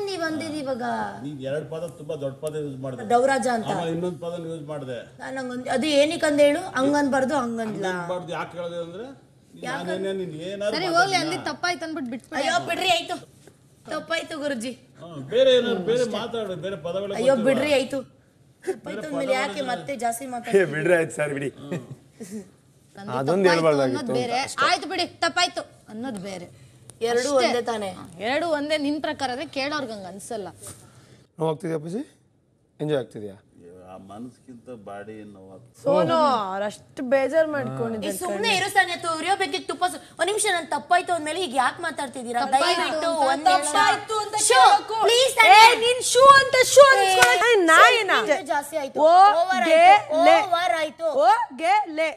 ನೀವ್ ಅಂದಿದ್ ಇವಾಗ ನೀನ್ ಎರಡ್ ಪದ ತುಂಬಾ ದೊಡ್ಡ ಪದ ಯೂಸ್ ಮಾಡಿದೆ ಡೌರಾಜ ಅಂತ ಆಮೇಲೆ ಇನ್ನೊಂದ್ ಪದ ಯೂಸ್ ಮಾಡಿದೆ ನಾನು ಹಂಗಂದ್ ಅದು ಏನಕ್ಕೆ ಅಂದ ಹೇಳು ಹಂಗನ್ಬಾರ್ದು ಹಂಗಂದ್ಲ ಮಾಡ್ದು ಯಾಕೆ ಹೇಳಿದೆ ಅಂದ್ರೆ ನಾನೇನೇ ನೀನ್ ಏನಾದ್ರು ಸರಿ ಹೋಗ್ಲಿ ಅಲ್ಲಿ ತಪ್ಪಾಯ್ತು ಅಂದ್ಬಿಟ್ಟು ಬಿಟ್ಬಿಡಿ ಅಯ್ಯೋ ಬಿಡ್ರಿ ಆಯ್ತು ತಪ್ಪಾಯ್ತು ಗುರುಜಿ ಹಾ, ಬೇರೆ ಏನಾದ್ರು ಬೇರೆ ಮಾತಾಡು ಬೇರೆ ಪದಗಳು ಅಯ್ಯೋ ಬಿಡ್ರಿ ಆಯ್ತು ತಪ್ಪಾಯ್ತು ಅಂದ್ಮೇಲೆ ಯಾಕೆ ಮತ್ತೆ ಜಾಸ್ತಿ ಮಾತಾಡ ಏ ಬಿಡ್ರಿ ಆಯ್ತು ಸರ್ ಬಿಡಿ ನಂದು ಅದೊಂದು ತಪ್ಪಾಯ್ತು ಹೇಳ್ಬಾರ್ದಾಗಿತ್ತು ಅನ್ನೋದು ಬೇರೆ ಆಯ್ತು ಬಿಡಿ ತಪ್ಪಾಯ್ತು ಅನ್ನೋದು ಬೇರೆ ಎರಡು ಅಷ್ಟೇ. ಒಂದೇ ತಾನೆ ಹಾ, ಎರಡು ಒಂದೇ ನಿನ್ ಪ್ರಕಾರ ಆದ್ರೆ ಕೇಳೋರ್ಗೆ ಹಂಗ ಅನ್ಸಲ್ಲ ನೋವು ಆಗ್ತಿದ್ಯಾ ಅಪ್ಪಾಜಿ ಎಂಜಾಯ್ ಆಗ್ತಿದ್ಯಾ ಆ ಮನಸ್ಗಿಂತ ಬಾಡಿ ನೋವು ಸೋನು ಅವ್ರಷ್ಟು ಬೇಜಾರ್ ಮಾಡ್ಕೊಂಡಿದ್ದಾರೆ ಸುಮ್ನೆ ಇರು ಸಣ್ಣ ಉರಿಯೋಬೇಕಿತ್ತು ತುಪ್ಪ ಸು- ಒಂದ್ ನಿಮಿಷ ನನ್ ತಪ್ಪಾಯ್ತು ಅಂದ್ಮೇಲೆ ಈಗ ಯಾಕೆ ಮಾತಾಡ್ತಿದ್ದೀರಾ ದಯವಿಟ್ಟು ಒಂದ್ ತಪ್ಪಾಯ್ತು ಅಂತ ಶೋ ಕೇಳಕ್ಕೂ- ಪ್ಲೀಸ್ ಏ, ನೀನ್ ಶೂ ಅಂತ ಶೂ ಅನ್ಸ್ಕೊಳಕ್ ನಾ ಏನ ಜಾಸ್ತಿ ಆಯ್ತು ಓ ಓವರ್ ಗೆ ಆಯ್ತು ಲೆ ಓವರ್ ಆಯ್ತು ಓ ಗೆ ಲೆ